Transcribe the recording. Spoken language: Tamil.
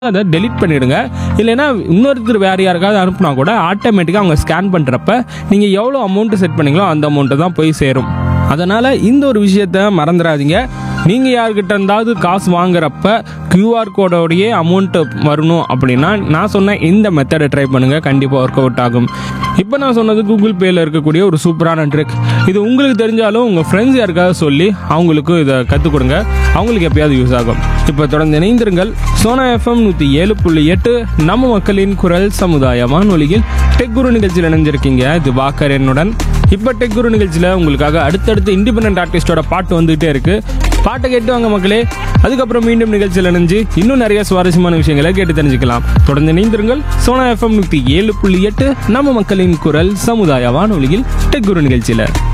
அதை டெலீட் பண்ணிடுங்க இல்லைன்னா இன்னொருத்தர் வேறு யாருக்காவது அனுப்புனா கூட ஆட்டோமேட்டிக்காக அவங்க ஸ்கேன் பண்ணுறப்ப நீங்கள் எவ்வளோ அமௌண்ட்டு செட் பண்ணீங்களோ அந்த அமௌண்ட்டு தான் போய் சேரும் அதனால் இந்த ஒரு விஷயத்த மறந்துடாதீங்க நீங்கள் யார்கிட்ட இருந்தாவது காசு வாங்குறப்ப கியூஆர் கோடோடையே அமௌண்ட்டு வரணும் அப்படின்னா நான் சொன்ன இந்த மெத்தடை ட்ரை பண்ணுங்கள் கண்டிப்பாக ஒர்க் அவுட் ஆகும் இப்போ நான் சொன்னது கூகுள் பேயில் இருக்கக்கூடிய ஒரு சூப்பரான ட்ரிக் இது உங்களுக்கு தெரிஞ்சாலும் உங்கள் ஃப்ரெண்ட்ஸ் யாருக்காவது சொல்லி அவங்களுக்கும் இதை கற்றுக் கொடுங்க அவங்களுக்கு எப்பயாவது யூஸ் ஆகும் இப்போ தொடர்ந்து இணைந்திருங்கள் சோனா எஃப்எம் நூற்றி ஏழு புள்ளி எட்டு நம்ம மக்களின் குரல் சமுதாய வானொலியில் டெக் குரு நிகழ்ச்சியில் இணைஞ்சிருக்கீங்க இது வாக்கர் என்னுடன் இப்போ டெக் குரு நிகழ்ச்சியில் உங்களுக்காக அடுத்தடுத்து இண்டிபெண்டன்ட் ஆர்டிஸ்டோட பாட்டு வந்துகிட்டே இருக்கு பாட்டை கேட்டு வாங்க மக்களே அதுக்கப்புறம் மீண்டும் நிகழ்ச்சியில் இணைஞ்சு இன்னும் நிறைய சுவாரஸ்யமான விஷயங்களை கேட்டு தெரிஞ்சுக்கலாம் தொடர்ந்து இணைந்திருங்கள் சோனா எஃப்எம் நூற்றி ஏழு புள்ளி எட்டு நம்ம மக்களின் குரல் சமுதாய வானொலியில் டெக் குரு நிகழ்ச்சியில்